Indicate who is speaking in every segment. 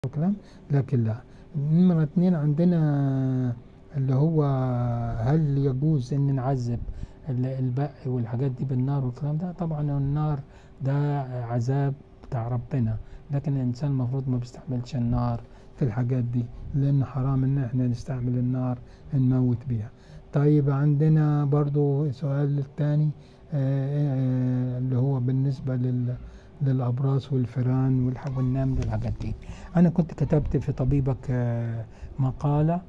Speaker 1: وكلام لكن لا نمرة اتنين عندنا اللي هو هل يجوز ان نعذب ال- البق والحاجات دي بالنار والكلام ده طبعا النار ده عذاب بتاع ربنا لكن الانسان المفروض ما بيستعملش النار في الحاجات دي لان حرام ان احنا نستعمل النار نموت بيها طيب عندنا برضو سؤال التاني آه، آه، اللي هو بالنسبة لل للأبراص والفئران والح- والنمل والحاجات دي أنا كنت كتبت في طبيبك آه، مقالة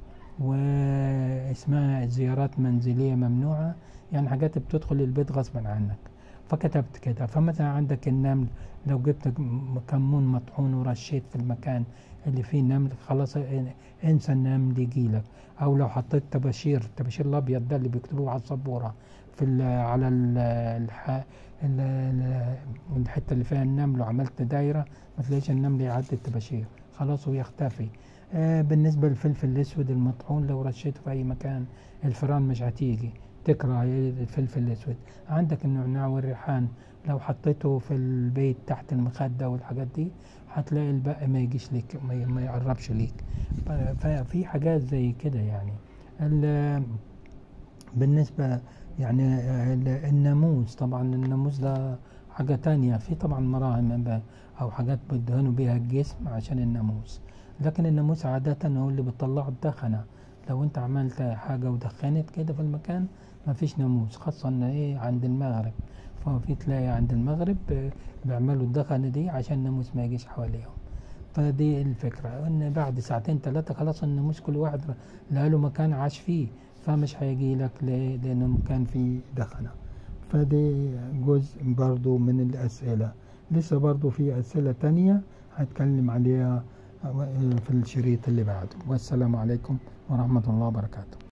Speaker 1: واسمها زيارات منزلية ممنوعة يعني حاجات بتدخل البيت غصبا عنك فكتبت كده فمثلا عندك النمل لو جبت م- كمون مطحون ورشيت في المكان اللي فيه نمل خلاص ان- انسى النمل يجيلك او لو حطيت طباشير الطباشير الابيض ده اللي بيكتبوه على السبوره في ال على ال الح ال- ال- الحته اللي فيها النمل وعملت دايره ما تلاقيش النمل يعدي الطباشير خلاص ويختفي آه بالنسبه للفلفل الاسود المطحون لو رشيته في اي مكان الفئران مش هتيجي تكره الفلفل الاسود عندك النعناع والريحان لو حطيته في البيت تحت المخدة والحاجات دي هتلاقي البق ما يجيش ليك ما ي- ما يقربش ليك ف- ففي حاجات زي كده يعني ال- بالنسبة يعني ال- الناموس طبعا الناموس ده حاجة تانية في طبعا مراهم ب- أو حاجات بيدهنوا بيها الجسم عشان الناموس لكن الناموس عادة هو اللي بيطلعه الدخنة لو انت عملت حاجة ودخنت كده في المكان مفيش ناموس خاصة ان ايه عند المغرب ففي تلاقي عند المغرب آه، بيعملوا الدخنة دي عشان الناموس ما يجيش حواليهم فدي الفكرة ان بعد ساعتين ثلاثة خلاص الناموس كل واحد له له مكان عاش فيه فمش هيجي لك ليه؟ لانه مكان فيه دخنة فدي جزء برضو من الأسئلة لسه برضو في أسئلة تانية هتكلم عليها في الشريط اللي بعده والسلام عليكم ورحمة الله وبركاته